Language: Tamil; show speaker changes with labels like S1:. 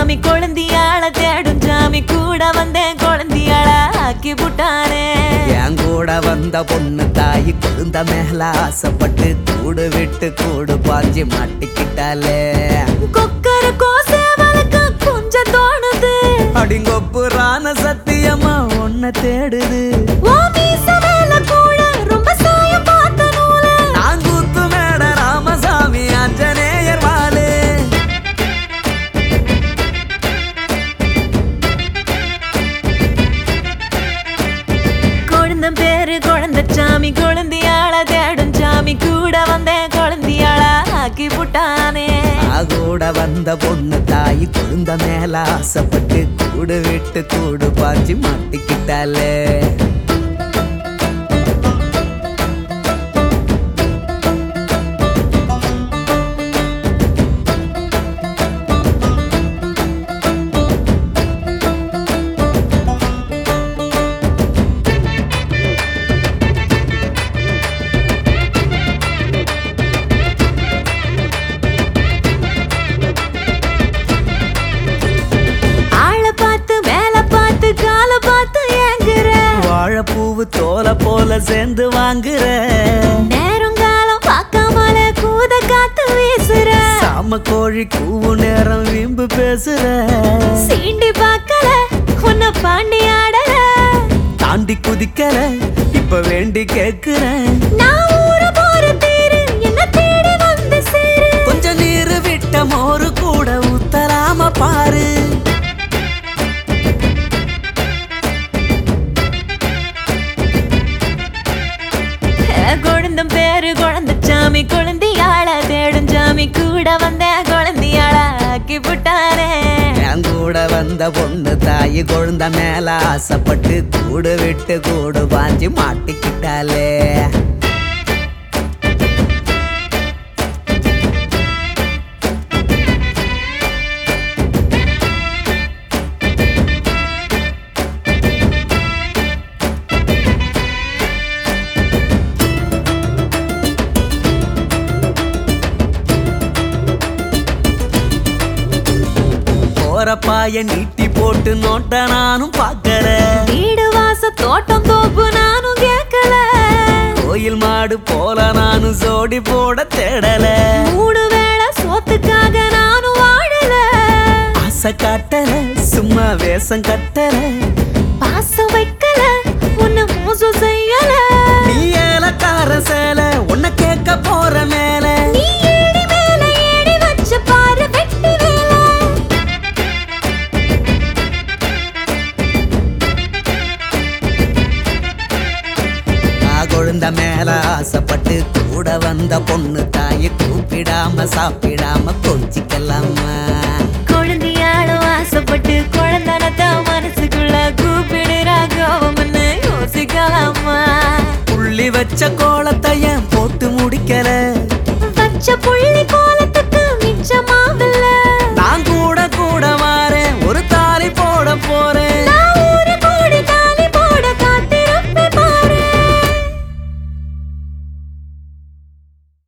S1: சாமி குழந்தையாள தேடும் சாமி கூட வந்தேன் குழந்தையாள ஆக்கி புட்டானே
S2: என் கூட வந்த பொண்ணு தாய் குழந்த மேல ஆசைப்பட்டு கூடு விட்டு கூடு பாஞ்சி மாட்டிக்கிட்டாலே
S1: கொக்கர கோசை வளர்க்க கொஞ்சம் தோணுது
S2: அடிங்கொப்புறான சத்தியமா உன்னை தேடுது
S1: ஓ மீச மேல கூட ரொம்ப சாயம் பார்த்த நூலு
S2: நான் கூத்து மேட ராமசாமி ஆஞ்சநேயர் வாழு
S1: குழந்தம் பேரு குழந்தை சாமி குழந்தையாள தேடும் சாமி கூட வந்தேன் குழந்தையாள ஆக்கி புட்டானே
S2: நான் கூட வந்த பொண்ணு தாய் குழந்த மேல ஆசைப்பட்டு கூடு விட்டு கூடு பாஞ்சி மாட்டிக்கிட்டாலே
S1: ஆள பார்த்து மேல பார்த்து கால பார்த்து ஏங்குற
S2: வாழைப்பூவு தோலை போல சேர்ந்து வாங்குற
S1: நேரம் காலம் பார்க்காமல கூத காத்து வீசுற
S2: சாம கோழி கூவு நேரம் வீம்பு பேசுற
S1: சீண்டி பார்க்கல உன்னை பாண்டி ஆடல
S2: தாண்டி குதிக்கல இப்ப வேண்டி கேக்குறேன்
S1: நான் ஊர போற தேரு என்ன தேடி வந்து சேரு
S2: கொஞ்ச நீர் விட்ட மோரு கூட ஊத்தலாம பாரு
S1: குழந்தம் பேரு குழந்தை சாமி குழந்தையாள தேடும் சாமி கூட வந்த குழந்தையாள ஆக்கி புட்டானே
S2: என் கூட வந்த பொண்ணு தாய் குழந்த மேல ஆசைப்பட்டு கூடு விட்டு கூடு பாஞ்சி மாட்டிக்கிட்டாலே போற பாய நீட்டி போட்டு நோட்ட நானும் பாக்கற
S1: வீடு வாச தோட்டம் தோப்பு நானும் கேட்கல
S2: கோயில் மாடு போல நானும் சோடி போட தேடல
S1: மூணு வேளை சோத்துக்காக நானும் வாழல
S2: ஆசை காட்டல சும்மா வேஷம் கட்டல
S1: பாசம் வைக்கல உன்னை மோசம் செய்யல
S2: நீ ஏலக்கார சேல உன்னை கேட்க போற மேல
S1: நீ ஏடி மேல ஏடி வச்ச பாரு வெட்டி வேலை
S2: நான் குழந்த மேல ஆசைப்பட்டு கூட வந்த பொண்ணு தாயை கூப்பிடாம சாப்பிடாம கொஞ்சிக்கலாமா
S1: குழந்தையாளும் ஆசைப்பட்டு குழந்தனத்த மனசுக்குள்ள கூப்பிடுறா கோவம்னு யோசிக்கலாமா
S2: புள்ளி வச்ச கோலத்தை ஏன் போட்டு முடிக்கல
S1: வச்ச புள்ளி கோ